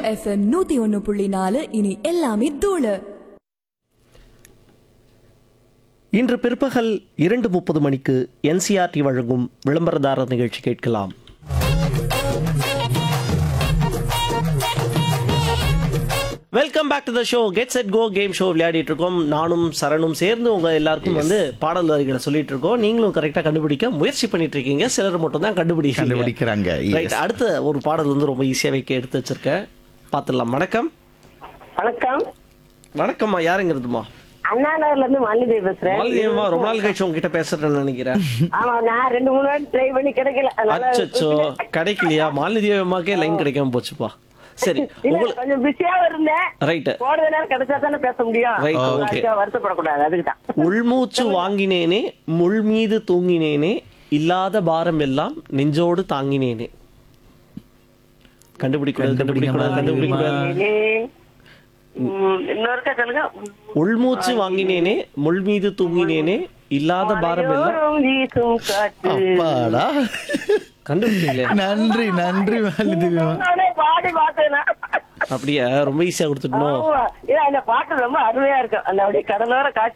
FM நூத்தி ஒன்னு புள்ளி நாலு இனி எல்லாமே தூளு இன்று பிற்பகல் இரண்டு முப்பது மணிக்கு என்சிஆர்டி வழங்கும் விளம்பரதாரர் நிகழ்ச்சி கேட்கலாம் welcome back to the show get set go game show விளையாடிட்டு இருக்கோம் நானும் சரணும் சேர்ந்து உங்க எல்லாருக்கும் வந்து பாடல் வரிகளை சொல்லிட்டு இருக்கோம் நீங்களும் கரெக்டா கண்டுபிடிக்க முயற்சி பண்ணிட்டு இருக்கீங்க சிலர் மட்டும் தான் கண்டுபிடிக்க கண்டுபிடிக்கிறாங்க yes. ரைட் அடுத்த ஒரு பாடல் வந்து ரொம்ப ஈஸியாவே எடுத்து வச்சிருக்கேன் பார்த்துடலாம் வணக்கம் வணக்கம் வணக்கம்மா யாருங்கிறதுமா அண்ணா நகர்ல இருந்து மாலிதேவி பேசுறேன் மாலதியம்மா ரொம்ப நாள் கழிச்சு உங்ககிட்ட பேசுறேன்னு நினைக்கிறேன் ஆமா நான் ரெண்டு மூணு வாட்டி ட்ரை பண்ணி கிடைக்கல அதனால அச்சச்சோ கிடைக்கலையா மாலதி அம்மாக்கே லைன் கிடைக்காம போச்சுப்பா சரி இல்ல உங்களுக்கு கொஞ்சம் பிஸியா இருந்தேன் ரைட்டு போறது நேரம் கிடைச்சா தானே பேச முடியும் Right, okay. அதுக்காக வருத்தப்படக்கூடாது அதுக்கு தான் உள்மூச்சு வாங்கினேனே முள் மீது தூங்கினேனே இல்லாத பாரம் எல்லாம் நெஞ்சோடு தாங்கினேனே கண்டுபிடிக்கூடாது கண்டுபிடிக்கூடாது கண்டுபிடிக்கூடாது இன்னொருக்கா சொல்லுங்க உள்மூச்சு வாங்கினேனே முள் மீது தூங்கினேனே இல்லாத பாரம் எல்லாம் மலையோரம் வீசும் காற்று அப்பாடா கண்டுபிடிக்கலையா நன்றி நன்றி மாலிதேவி நானே பாடி பார்த்தேன் அப்படியா ரொம்ப ஈஸியா கொடுத்துட்டோம் ஆமா. ஏன் அந்த பாட்டு ரொம்ப அருமையா இருக்கும் அந்த அப்படியே கடலோர காட்சி